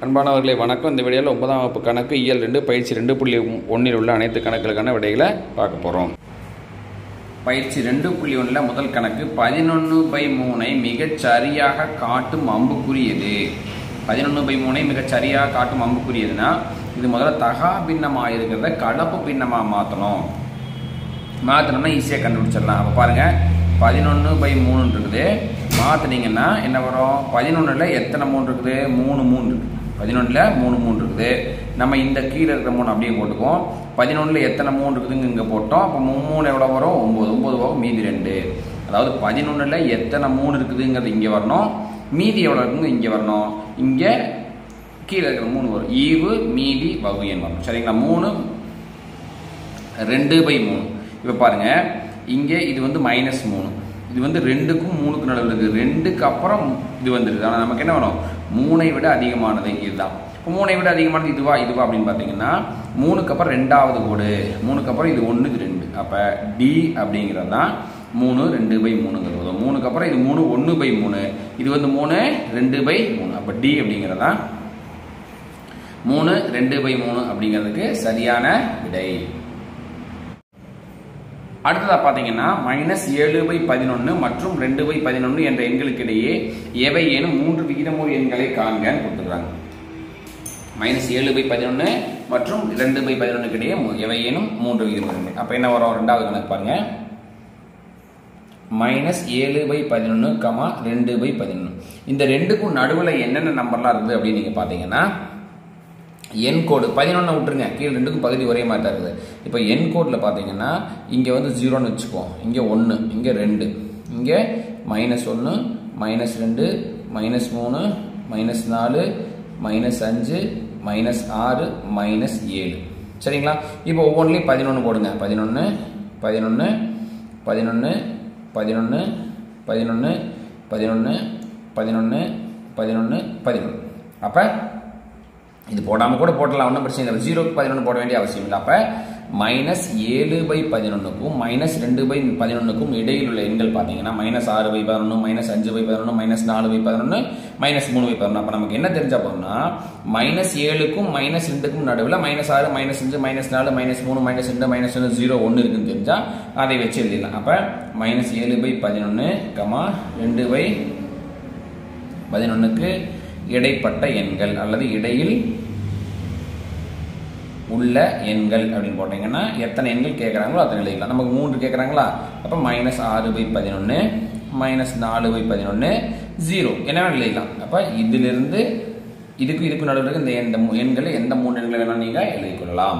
அன்பானவர்களே வணக்கம் இந்த வீடியோவில் ஒன்பதாம் வகுப்பு கணக்கு இயல் ரெண்டு பயிற்சி ரெண்டு புள்ளி ஒன்றில் உள்ள அனைத்து கணக்குகளுக்கான விடைகளை பார்க்க போகிறோம் பயிற்சி ரெண்டு புள்ளி ஒன்றில் முதல் கணக்கு பதினொன்று பை மூணை மிகச் சரியாக காட்டும் அம்புக்குரியது பதினொன்று பை மூணை மிகச் சரியாக காட்டும் அம்புக்குரியதுன்னா இது முதல்ல தகா பின்னமாக இருக்கிறத கலப்பு பின்னமாக மாற்றணும் மாற்றினோம்னா ஈஸியாக கண்டுபிடிச்சிடலாம் அப்போ பாருங்கள் பதினொன்று பை மூணுன்னு இருக்குது மாற்றினீங்கன்னா என்ன வரும் பதினொன்றில் எத்தனை மூணு இருக்குது மூணு மூணு இருக்குது பதினொன்றில் மூணு மூணு இருக்குது நம்ம இந்த கீழே இருக்கிற மூணு அப்படியே போட்டுக்குவோம் பதினொன்றில் எத்தனை மூணு இருக்குதுங்க இங்கே போட்டோம் அப்போ மூணு மூணு எவ்வளோ வரும் ஒம்பது ஒம்பது போக மீதி ரெண்டு அதாவது பதினொன்றில் எத்தனை மூணு இருக்குதுங்கிறது இங்கே வரணும் மீதி எவ்வளோ இருக்குங்க இங்கே வரணும் இங்கே கீழே இருக்கிற மூணு வரும் ஈவு மீதி வகுயன் வரும் சரிங்களா மூணு ரெண்டு பை மூணு இப்போ பாருங்க இங்கே இது வந்து மைனஸ் மூணு இது வந்து ரெண்டுக்கும் மூணுக்கு நடுவில் இருக்குது ரெண்டுக்கு அப்புறம் இது வந்துருது ஆனால் நமக்கு என்ன வேணும் மூணை விட அதிகமானது இதுதான் இப்போ மூணை விட அதிகமானது இதுவா இதுவா அப்படின்னு பார்த்தீங்கன்னா மூணுக்கு அப்புறம் ரெண்டாவது கோடு மூணுக்கு அப்புறம் இது ஒன்று இது ரெண்டு அப்போ டி அப்படிங்கிறது தான் மூணு ரெண்டு பை மூணுங்கிறது மூணுக்கு அப்புறம் இது மூணு ஒன்று பை மூணு இது வந்து மூணு ரெண்டு பை மூணு அப்போ டி அப்படிங்கிறது தான் மூணு ரெண்டு பை மூணு அப்படிங்கிறதுக்கு சரியான விடை அடுத்ததாக பார்த்தீங்கன்னா மைனஸ் ஏழு பை பதினொன்று மற்றும் ரெண்டு பை பதினொன்று என்ற எண்களுக்கு இடையே எவை ஏனும் மூன்று விகிதமோ எண்களை காண்கன்னு கொடுத்துருக்காங்க மைனஸ் ஏழு பை பதினொன்று மற்றும் ரெண்டு பை பதினொன்றுக்கு இடையே எவை ஏனும் மூன்று விகிதமோ எண்கள் அப்போ என்ன வரும் ரெண்டாவது கணக்கு பாருங்க மைனஸ் ஏழு பை பதினொன்று கமா ரெண்டு பை பதினொன்று இந்த ரெண்டுக்கும் நடுவில் என்னென்ன நம்பர்லாம் இருக்குது அப்படின்னு நீங்கள் பார்த்தீங்கன்னா என் கோடு பதினொன்று விட்டுருங்க கீழே ரெண்டுக்கும் பகுதி ஒரே மாதிரி தான் இருக்குது இப்போ என் கோடில் பார்த்தீங்கன்னா இங்கே வந்து ஜீரோன்னு வச்சுக்குவோம் இங்கே ஒன்று இங்கே ரெண்டு இங்கே மைனஸ் ஒன்று மைனஸ் ரெண்டு மைனஸ் மூணு மைனஸ் நாலு மைனஸ் அஞ்சு மைனஸ் ஆறு மைனஸ் ஏழு சரிங்களா இப்போ ஒவ்வொன்றிலையும் பதினொன்று போடுங்க பதினொன்று பதினொன்று பதினொன்று பதினொன்று பதினொன்று பதினொன்று பதினொன்று பதினொன்று பதினொன்று அப்போ இது போடாமல் கூட போட்டலாம் ஒன்றும் பிரச்சனை இல்லை ஜீரோக்கு பதினொன்று போட வேண்டிய அவசியம் இல்லை அப்போ மைனஸ் ஏழு பை பதினொன்றுக்கும் மைனஸ் ரெண்டு பை பதினொன்றுக்கும் இடையில் உள்ள எண்கள் பார்த்தீங்கன்னா மைனஸ் ஆறு பை பதினொன்று மைனஸ் அஞ்சு பை பதினொன்று மைனஸ் நாலு பை பதினொன்று மைனஸ் மூணு பை பதினொன்று அப்போ நமக்கு என்ன தெரிஞ்சா போகிறோம்னா மைனஸ் ஏழுக்கும் மைனஸ் ரெண்டுக்கும் நடுவில் மைனஸ் ஆறு மைனஸ் அஞ்சு மைனஸ் நாலு மைனஸ் மூணு மைனஸ் ரெண்டு மைனஸ் ஒன்று ஜீரோ ஒன்று இருக்குன்னு தெரிஞ்சால் அதை வச்சு எழுதிடலாம் அப்போ மைனஸ் ஏழு பை பதினொன்று கமா ரெண்டு பை பதினொன்றுக்கு இடைப்பட்ட எண்கள் அல்லது இடையில் உள்ள எண்கள் அப்படின்னு போட்டிங்கன்னா எத்தனை எண்கள் கேட்குறாங்களோ அத்தனை எழுதிக்கலாம் நமக்கு மூன்று கேட்குறாங்களா அப்போ மைனஸ் ஆறு பை பதினொன்று மைனஸ் நாலு பை பதினொன்று ஜீரோ என்ன எழுதிக்கலாம் அப்போ இதிலிருந்து இதுக்கு இதுக்கு நடுவில் இருக்க இந்த எந்த எண்களை எந்த மூணு எண்களை வேணாலும் நீங்கள் எழுதிக் கொள்ளலாம்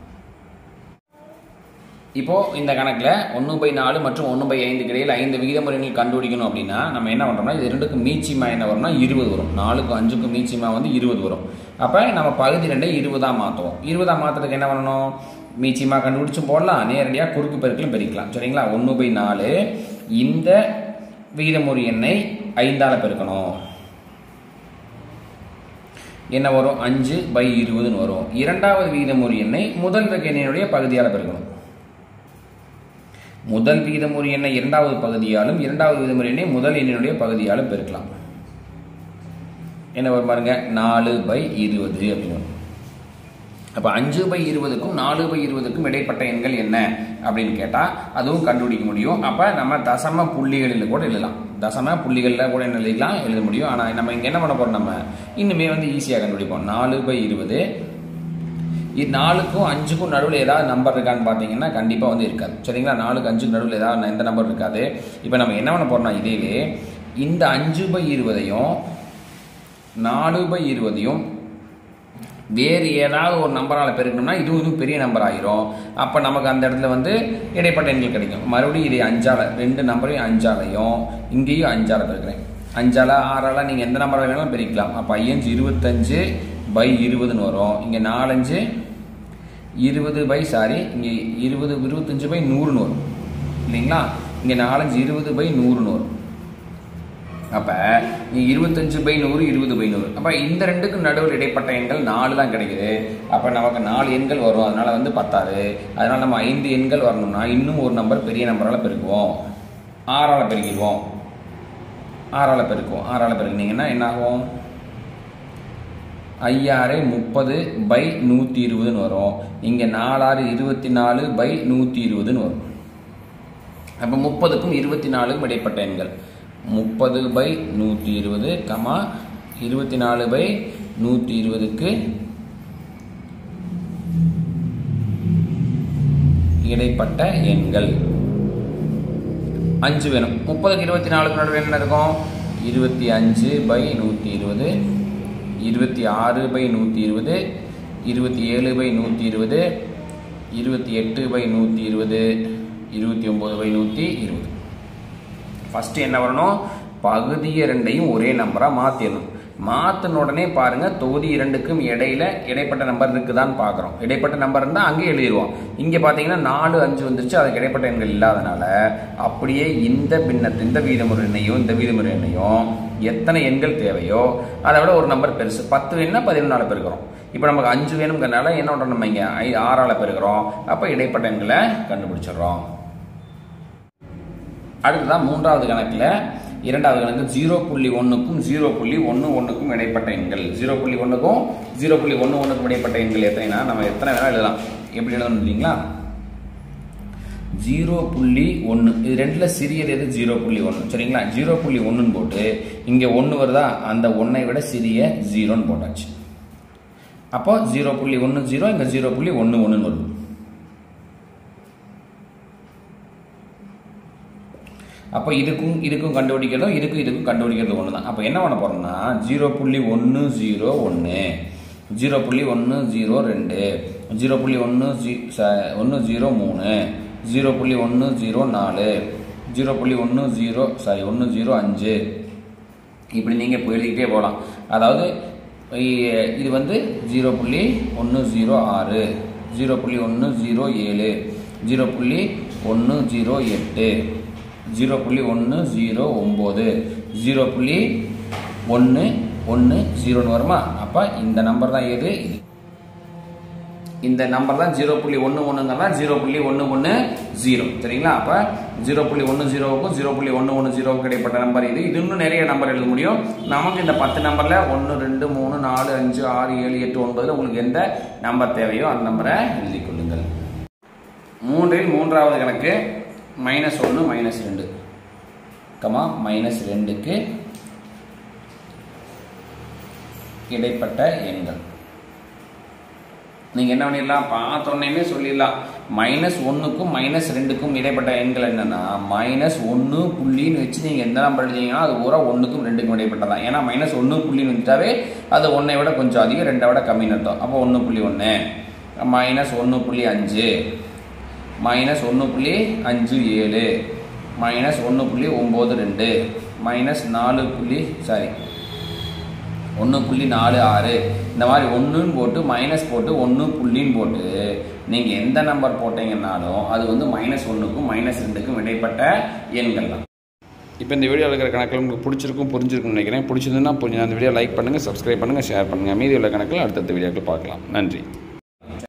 இப்போ இந்த கணக்கில் ஒன்று பை நாலு மற்றும் ஒன்று பை ஐந்துக்கு இடையில் ஐந்து விகிதமுறைகள் கண்டுபிடிக்கணும் அப்படின்னா நம்ம என்ன பண்ணுறோம்னா இது ரெண்டுக்கும் மீச்சிமா என்ன வரும்னா இருபது வரும் நாலுக்கும் அஞ்சுக்கும் மீச்சிமா வந்து இருபது வரும் அப்போ நம்ம பகுதி ரெண்டை இருபதாக மாற்றுவோம் இருபதாக மாற்றுறதுக்கு என்ன பண்ணணும் மீச்சிமா கண்டுபிடிச்சும் போடலாம் நேரடியாக குறுக்கு பெருக்கிலும் பெருக்கலாம் சரிங்களா ஒன்று பை நாலு இந்த விகிதமுறை எண்ணை ஐந்தால் பெருக்கணும் என்ன வரும் அஞ்சு பை இருபதுன்னு வரும் இரண்டாவது விகிதமுறை எண்ணை முதல் எண்ணினுடைய பகுதியால் பெருக்கணும் முதல் விகிதமுறை எண்ணை இரண்டாவது பகுதியாலும் இரண்டாவது விகிதமுறை எண்ணை முதல் எண்ணினுடைய பகுதியாலும் பெருக்கலாம் என்ன வரும் பாருங்க நாலு பை இருபது அப்படின்னு அப்போ அஞ்சு பை இருபதுக்கும் நாலு பை இருபதுக்கும் இடைப்பட்ட எண்கள் என்ன அப்படின்னு கேட்டால் அதுவும் கண்டுபிடிக்க முடியும் அப்போ நம்ம தசம புள்ளிகளில் கூட எழுதலாம் தசம புள்ளிகளில் கூட என்ன எழுதலாம் எழுத முடியும் ஆனால் நம்ம இங்கே என்ன பண்ண போகிறோம் நம்ம இன்னுமே வந்து ஈஸியாக கண்டுபிடிப்போம் நாலு பை இருபது இது நாலுக்கும் அஞ்சுக்கும் நடுவில் ஏதாவது நம்பர் இருக்கான்னு பார்த்தீங்கன்னா கண்டிப்பாக வந்து இருக்காது சரிங்களா நாலுக்கு அஞ்சுக்கு நடுவில் ஏதாவது எந்த நம்பர் இருக்காது இப்போ நம்ம என்ன பண்ண போகிறோம்னா இதேவே இந்த அஞ்சு பை இருபதையும் நாலு பை இருபதையும் வேறு ஏதாவது ஒரு நம்பரால் பெருக்கணும்னா இதுவும் இதுவும் பெரிய நம்பர் ஆகிரும் அப்போ நமக்கு அந்த இடத்துல வந்து இடைப்பட்ட எண்கள் கிடைக்கும் மறுபடியும் இதை அஞ்சால ரெண்டு நம்பரையும் அஞ்சாலையும் இங்கேயும் அஞ்சால பெருக்கிறேன் அஞ்சால ஆறால நீங்கள் எந்த நம்பரை வேணாலும் பெருக்கலாம் அப்போ ஐயஞ்சு இருபத்தஞ்சு பை இருபதுன்னு வரும் இங்கே நாலஞ்சு இருபது பை சாரி இங்கே இருபது இருபத்தஞ்சு பை நூறுன்னு வரும் இல்லைங்களா இங்கே நாலஞ்சு இருபது பை நூறுன்னு வரும் அப்போ இருபத்தஞ்சு பை நூறு இருபது பை நூறு அப்போ இந்த ரெண்டுக்கும் நடுவில் இடைப்பட்ட எண்கள் நாலு தான் கிடைக்குது அப்போ நமக்கு நாலு எண்கள் வரும் அதனால் வந்து பத்தாது அதனால் நம்ம ஐந்து எண்கள் வரணும்னா இன்னும் ஒரு நம்பர் பெரிய நம்பரால் பெருக்குவோம் ஆறால் பெருக்கிடுவோம் ஆறால் பெருக்குவோம் ஆறால் பெருக்குனீங்கன்னா என்ன ஆகும் ஐயாறு முப்பது பை நூற்றி இருபதுன்னு வரும் இங்கே நாலாறு இருபத்தி நாலு பை நூற்றி இருபதுன்னு வரும் அப்போ முப்பதுக்கும் இருபத்தி நாலுக்கும் இடைப்பட்ட எண்கள் முப்பது பை நூற்றி இருபது கமா இருபத்தி நாலு பை நூற்றி இருபதுக்கு இடைப்பட்ட எண்கள் அஞ்சு வேணும் முப்பதுக்கு இருபத்தி நாலுக்கு நடுவில் என்ன இருக்கும் இருபத்தி அஞ்சு பை நூற்றி இருபது இருபத்தி ஆறு பை நூற்றி இருபது இருபத்தி ஏழு பை நூற்றி இருபது இருபத்தி எட்டு பை நூற்றி இருபது இருபத்தி ஒம்பது பை நூற்றி இருபது ஃபஸ்ட்டு என்ன வரணும் பகுதி ரெண்டையும் ஒரே நம்பராக மாற்றிடணும் மாற்றின உடனே பாருங்கள் தொகுதி இரண்டுக்கும் இடையில இடைப்பட்ட நம்பர் இருக்குதான்னு பார்க்குறோம் இடைப்பட்ட நம்பர் இருந்தால் அங்கேயே எழுதிடுவோம் இங்கே பார்த்தீங்கன்னா நாலு அஞ்சு வந்துருச்சு அதுக்கு இடைப்பட்ட எண்கள் இல்லாதனால அப்படியே இந்த பின்னத்து இந்த வீதமுறை எண்ணையும் இந்த வீதமுறை எண்ணையும் எத்தனை எண்கள் தேவையோ அதை விட ஒரு நம்பர் பெருசு பத்து வேணும்னா பதினொன்றால் பெருக்கிறோம் இப்போ நமக்கு அஞ்சு வேணுங்கிறனால என்ன பண்ணுறோம் நம்ம இங்கே ஐ ஆறால் பெருக்கிறோம் அப்போ இடைப்பட்ட எண்களை கண்டுபிடிச்சிடுறோம் அடுத்ததான் மூன்றாவது கணக்கில் இரண்டாவது கணக்கு ஜீரோ புள்ளி ஒன்றுக்கும் ஜீரோ புள்ளி ஒன்று ஒன்றுக்கும் இடைப்பட்ட எண்கள் ஜீரோ புள்ளி ஒன்றுக்கும் ஜீரோ புள்ளி ஒன்று ஒன்றுக்கும் இடைப்பட்ட எண்கள் எத்தனைனா நம்ம எத்தனை வேணால் எழுதலாம் எப்படி எழுதணும் இல்லைங்களா ஜீரோ புள்ளி ஒன்று இது ரெண்டில் சிறியது எது ஜீரோ புள்ளி ஒன்று சரிங்களா ஜீரோ புள்ளி ஒன்றுன்னு போட்டு இங்கே ஒன்று வருதா அந்த ஒன்றை விட சிறிய ஜீரோன்னு போட்டாச்சு அப்போ ஜீரோ புள்ளி ஒன்று ஜீரோ இங்கே ஜீரோ புள்ளி ஒன்று ஒன்றுன்னு வருது அப்போ இதுக்கும் இதுக்கும் கண்டுபிடிக்கிறதும் இதுக்கும் இதுக்கும் கண்டுபிடிக்கிறது ஒன்று தான் அப்போ என்ன பண்ண போகிறோம்னா ஜீரோ புள்ளி ஒன்று ஜீரோ ஒன்று ஜீரோ புள்ளி ஒன்று ஜீரோ ரெண்டு ஜீரோ புள்ளி ஒன்று ஜீ ஒன்று ஜீரோ மூணு ஜீரோ புள்ளி ஒன்று ஜீரோ நாலு ஜீரோ புள்ளி ஒன்று ஜீரோ சாரி ஒன்று ஜீரோ அஞ்சு இப்படி நீங்கள் இப்போ எழுதிக்கிட்டே போகலாம் அதாவது இது வந்து ஜீரோ புள்ளி ஒன்று ஜீரோ ஆறு ஜீரோ புள்ளி ஒன்று ஜீரோ ஏழு ஜீரோ புள்ளி ஒன்று ஜீரோ எட்டு ஜீரோ புள்ளி ஒன்று ஜீரோ ஒம்பது ஜீரோ புள்ளி ஒன்று ஒன்று ஜீரோன்னு வருமா அப்போ இந்த நம்பர் தான் எது இது இந்த நம்பர் தான் ஜீரோ புள்ளி ஒன்று ஒன்றுங்கன்னா ஜீரோ புள்ளி ஒன்று ஒன்று ஜீரோ சரிங்களா அப்போ ஜீரோ புள்ளி ஒன்று ஜீரோவுக்கும் ஜீரோ புள்ளி ஒன்று ஒன்று ஜீரோவுக்கும் இடைப்பட்ட நம்பர் இது இது இன்னும் நிறைய நம்பர் எழுத முடியும் நமக்கு இந்த பத்து நம்பரில் ஒன்று ரெண்டு மூணு நாலு அஞ்சு ஆறு ஏழு எட்டு ஒன்பதில் உங்களுக்கு எந்த நம்பர் தேவையோ அந்த நம்பரை எழுதி கொள்ளுங்கள் மூன்றில் மூன்றாவது கணக்கு மைனஸ் ஒன்று மைனஸ் ரெண்டு கமா மைனஸ் ரெண்டுக்கு இடைப்பட்ட எண்கள் நீங்கள் என்ன பண்ணிடலாம் பார்த்தோன்னே சொல்லிடலாம் மைனஸ் ஒன்றுக்கும் மைனஸ் ரெண்டுக்கும் இடைப்பட்ட எண்கள் என்னென்னா மைனஸ் ஒன்று புள்ளின்னு வச்சு நீங்கள் எந்த நம்பர் எழுதிங்கன்னா அது பூரா ஒன்றுக்கும் ரெண்டுக்கும் இடைப்பட்டதான் ஏன்னா மைனஸ் ஒன்று புள்ளின்னு வந்துட்டாவே அது ஒன்றை விட கொஞ்சம் அதிகம் ரெண்டை விட கம்மின்னு அர்த்தம் அப்போ ஒன்று புள்ளி ஒன்று மைனஸ் ஒன்று புள்ளி அஞ்சு மைனஸ் ஒன்று புள்ளி அஞ்சு ஏழு மைனஸ் ஒன்று புள்ளி ஒம்பது ரெண்டு மைனஸ் நாலு புள்ளி சாரி ஒன்று புள்ளி நாலு ஆறு இந்த மாதிரி ஒன்றுன்னு போட்டு மைனஸ் போட்டு ஒன்று புள்ளின்னு போட்டு நீங்கள் எந்த நம்பர் போட்டீங்கன்னாலும் அது வந்து மைனஸ் ஒன்றுக்கும் மைனஸ் ரெண்டுக்கும் இடைப்பட்ட எண்கள் தான் இப்போ இந்த வீடியோவில் இருக்கிற கணக்கில் உங்களுக்கு பிடிச்சிருக்கும் புரிஞ்சிருக்கும்னு நினைக்கிறேன் பிடிச்சிருந்துன்னா புரிஞ்சு அந்த வீடியோ லைக் பண்ணுங்கள் சப்ஸ்கிரைப் பண்ணுங்கள் ஷேர் பண்ணுங்கள் மீதி உள்ள கணக்கில் அடுத்தடுத்த வீடியோக்கள் பார்க்கலாம் நன்றி